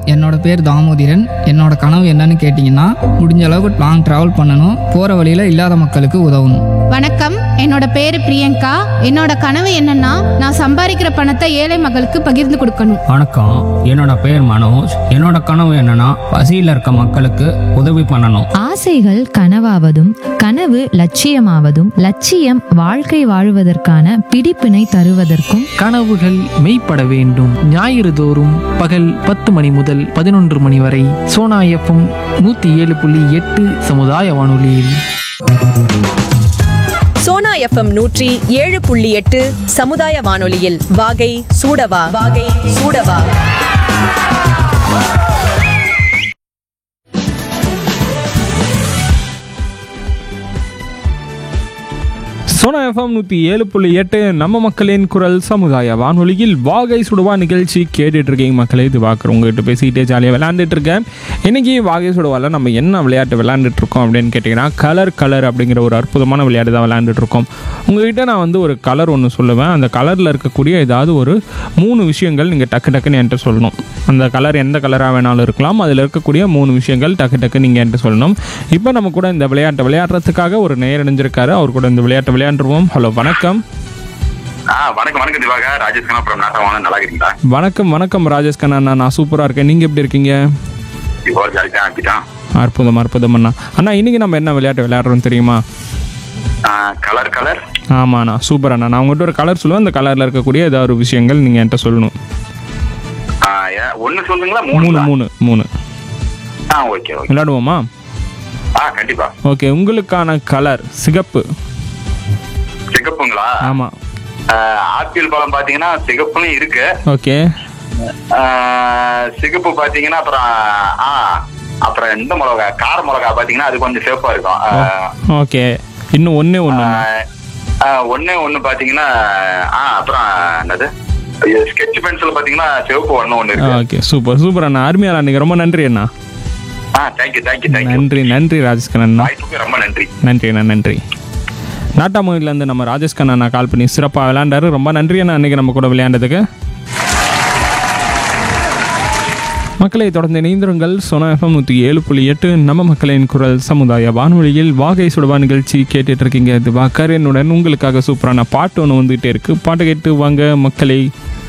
என்னோட பேர் தாமோதிரன் என்னோட கனவு என்னன்னு கேட்டிங்கன்னா முடிஞ்ச அளவுக்கு லாங் ட்ராவல் பண்ணணும் போகிற வழியில் இல்லாத மக்களுக்கு உதவணும் வணக்கம் என்னோட பேரு பிரியங்கா என்னோட கனவு என்னன்னா நான் சம்பாதிக்கிற பணத்தை ஏழை மக்களுக்கு பகிர்ந்து கொடுக்கணும் வணக்கம் என்னோட பேர் மனோஜ் என்னோட கனவு என்னன்னா பசியில் இருக்க மக்களுக்கு உதவி பண்ணணும் ஆசைகள் கனவாவதும் கனவு லட்சியமாவதும் லட்சியம் வாழ்க்கை வாழுவதற்கான பிடிப்பினை தருவதற்கும் கனவுகள் மெய்ப்பட வேண்டும் ஞாயிறு தோறும் பகல் பத்து மணி முதல் பதினொன்று மணி வரை சோனா எஃப்எம் நூற்றி ஏழு புள்ளி எட்டு சமுதாய வானொலியில் சோனா எஃப்எம் நூற்றி ஏழு புள்ளி எட்டு சமுதாய வானொலியில் வாகை சூடவா வாகை சூடவா சோனா எஃப்எம் நூற்றி ஏழு புள்ளி எட்டு நம்ம மக்களின் குரல் சமுதாய வானொலியில் வாகை சுடுவா நிகழ்ச்சி கேட்டுட்டு இருக்கீங்க மக்களே இது பார்க்குற உங்ககிட்ட பேசிக்கிட்டே ஜாலியாக விளையாண்டுட்டு இருக்கேன் இன்னைக்கு வாகை சுடுவாவில் நம்ம என்ன விளையாட்டு விளையாண்டுட்டு இருக்கோம் அப்படின்னு கேட்டிங்கன்னா கலர் கலர் அப்படிங்கிற ஒரு அற்புதமான விளையாட்டு தான் விளையாண்டுட்டு இருக்கோம் உங்ககிட்ட நான் வந்து ஒரு கலர் ஒன்று சொல்லுவேன் அந்த கலரில் இருக்கக்கூடிய ஏதாவது ஒரு மூணு விஷயங்கள் நீங்கள் டக்கு டக்குன்னு என்கிட்ட சொல்லணும் அந்த கலர் எந்த கலராக வேணாலும் இருக்கலாம் அதில் இருக்கக்கூடிய மூணு விஷயங்கள் டக்கு டக்கு நீங்கள் என்கிட்ட சொல்லணும் இப்போ நம்ம கூட இந்த விளையாட்டை விளையாடுறதுக்காக ஒரு நேர் இணைஞ்சிருக்காரு அவர் கூட இந்த விளையாட்டை விளையாண்டுருவோம் ஹலோ வணக்கம் ஆ வணக்கம் வணக்கம் திவாக ராஜேஷ் கண்ணா அப்புறம் நாட்டமான நல்லா இருக்கீங்களா வணக்கம் வணக்கம் ராஜேஷ் கண்ணா அண்ணா நான் சூப்பராக இருக்கேன் நீங்கள் எப்படி இருக்கீங்க இப்போ ஜாலி தான் அப்படிதான் அற்புதம் அற்புதம் அண்ணா அண்ணா இன்றைக்கி நம்ம என்ன விளையாட்டு விளையாடுறோம் தெரியுமா கலர் கலர் ஆமாண்ணா சூப்பர் அண்ணா நான் உங்கள்கிட்ட ஒரு கலர் சொல்லுவேன் அந்த கலரில் இருக்கக்கூடிய ஏதாவது ஒரு விஷயங்கள் நீங்கள் என்கிட்ட சொல்லணும் ஒன்னு சொல்லுங்களா மூணு மூணு மூணு மூணு ஆ ஓகே ஓகே விளையாடுவோமா ஆ கண்டிப்பா ஓகே உங்களுக்கான கலர் சிகப்பு சிகப்புங்களா ஆமாம் ஆ, ஆப்பிள் பழம் பாத்தீங்கன்னா சிகப்புன்னு இருக்கு ஓகே ஆ, சிகப்பு பாத்தீங்கன்னா அப்புறம் ஆ அப்புறம் இந்த மிளகா கார மிளகா பாத்தீங்கன்னா அது கொஞ்சம் சிவப்பா இருக்கும் ஆ, ஓகே இன்னும் ஒன்றே ஒன்று ஆ, ஒண்ணே ஒண்ணு பாத்தீங்கன்னா ஆ அப்புறம் என்னது ஸ்கெட்ச் பென்சில் பாத்தீங்கன்னா சிவப்பு ஒண்ணு ஒண்ணு இருக்கு ஓகே சூப்பர் சூப்பர் அண்ணா அருமையா அன்னைக்கு ரொம்ப நன்றி அண்ணா ஆ தேங்க்யூ தேங்க்யூ தேங்க்யூ நன்றி நன்றி ராஜேஷ்கன் அண்ணா வாய்ப்புக்கு ரொம்ப நன்றி நன்றி அண்ணா நன்றி நாட்டாமூரிலேருந்து நம்ம ராஜேஷ்கன் அண்ணா கால் பண்ணி சிறப்பாக விளையாண்டாரு ரொம்ப நன்றி அண்ணா அன்னைக்கு நம்ம கூட விளையாண்டதுக்கு மக்களை தொடர்ந்து இணைந்திருங்கள் சோனா எஃப்எம் நூற்றி ஏழு புள்ளி எட்டு நம்ம மக்களின் குரல் சமுதாய வானொலியில் வாகை சுடுவா நிகழ்ச்சி கேட்டுட்டு இருக்கீங்க இது வாக்கரனுடன் உங்களுக்காக சூப்பரான பாட்டு ஒன்று வந்துகிட்டே இருக்கு பாட்டு கேட்டு வாங்க மக்களை